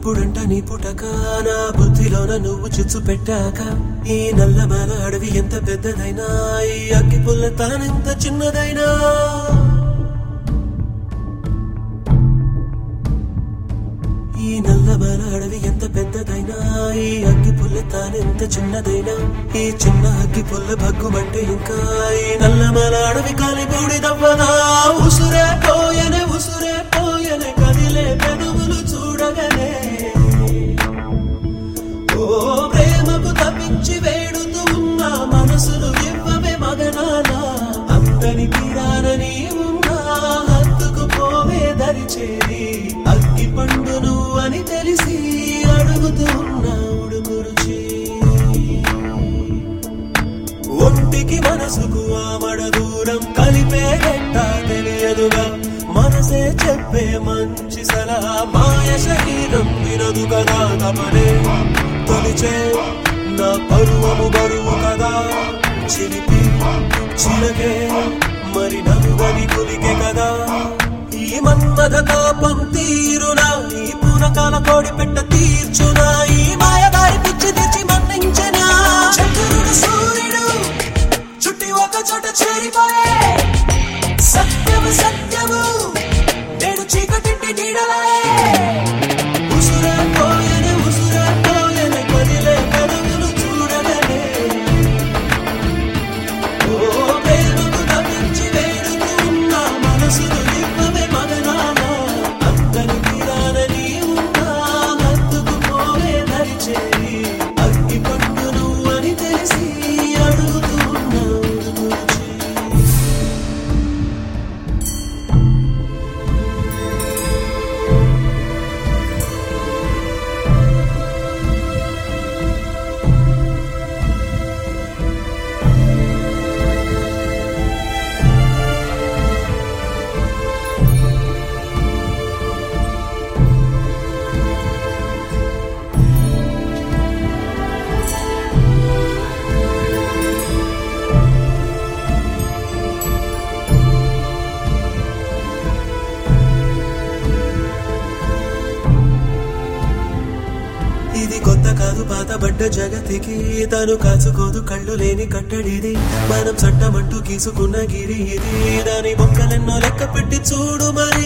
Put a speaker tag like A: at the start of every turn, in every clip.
A: అప్పుడంట నీ పుటక నా బుద్ధిలోన నువ్వు చిచ్చు పెట్టాక ఈ నల్లమల అడవి ఎంత పెద్దదైనా ఈ అగ్గి పుల్ల తానెంత చిన్నదైనా ఈ నల్లమల అడవి ఎంత పెద్దదైనా ఈ అగ్గి పుల్ల తానెంత చిన్నదైనా ఈ చిన్న అగ్గి పుల్ల భగ్గుమంటే ఇంకా ఈ నల్లమల అడవి కాలి బూడిదవ్వదా ఉసురే పోయనే ఉసురే పోయనే కదిలే పెదవులు చూడగనే ఓ ప్రేమకు తప్పించి వేడుతూ ఉన్న మనసులు ఇవ్వవే మగనాలా అంతని తీరానని ఉన్నా హత్తుకు పోవే దరి చేరి అగ్గి పండు నువ్వు అని తెలిసి అడుగుతూ ఉన్నా ఉడుకు రుచి ఒంటికి మనసుకు ఆమడ దూరం కలిపే గట్ట తెలియదుగా మనసే చెప్పే మంచి సలహా మాయ శరీరం వినదు కదా తమనే తొలిచే నా పరువము బరువు కదా చిలిపి చిలకే మరి నలుగని కులికే కదా ఈ మన్మథ తాపం తీరునా ఈ పూనకాల కోడి పెట్ట తీర్చునా ఈ మాయదారి పిచ్చి తెచ్చి మన్నించనా చంద్రుడు సూర్యుడు చుట్టి ఒక చోట చేరిపోయే సత్యము సత్యము నేను చీకటింటి నీడలే ఉసురే పోయనే ఉసురే పోయనే కదిలే కదవులు చూడగనే ఓ ప్రేమకు తప్పించి వేడుతూ ఉన్న మనసును ఇవ్వవే మగనాలా అంతని తీరానని ఉన్నా హత్తుకు పోవే దరి చేరి అగ్గి పండు నువ్వని తెలిసి అడుగుతూ ఉన్నా ఉడుకు రుచి. ఇది కొత్త కాదు పాతబడ్డ జగతికి తను కాచుకోదు కళ్ళు లేని కట్టడిది మనం చట్టమంటూ గీసుకున్న గిరి ఇది దాని మొక్కలెన్నో లెక్క పెట్టి చూడు మరి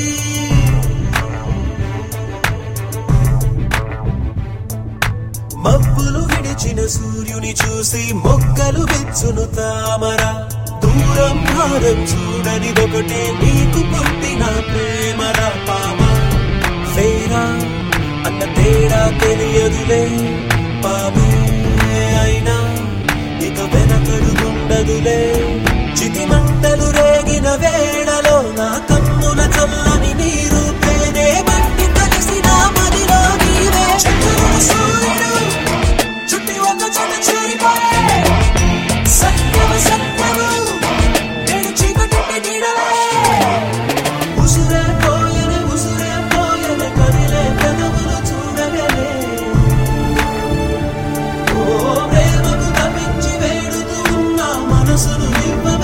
A: మబ్బులు విడిచిన సూర్యుని చూసి మొక్కలు వెచ్చును తామర దూరం భారం చూడనిదొకటే నీకు పుట్టిన ప్రేమరా పామ ఫేరా అన్న తేడా తెలియదులే పామే అయినా ఇక వెనకడుగుండదులే చితి మంటలు రేగిన వేళలో నా కన్నుల చల్లని నీరు పేనే బట్టి కలిసిన మదిలో నీవే చంద్రుడు సూర్యుడు చుట్టి ఒక చోట చేరిపోయే సత్యము సత్యము నేను చీకటి నీడలే ఉసురే పోయనే ఉసురే పోయనే కదిలే పెదవులు చూడగలే ఓ ప్రేమకు తప్పించి వేడుతూ ఉన్న మనసును ఇవ్వ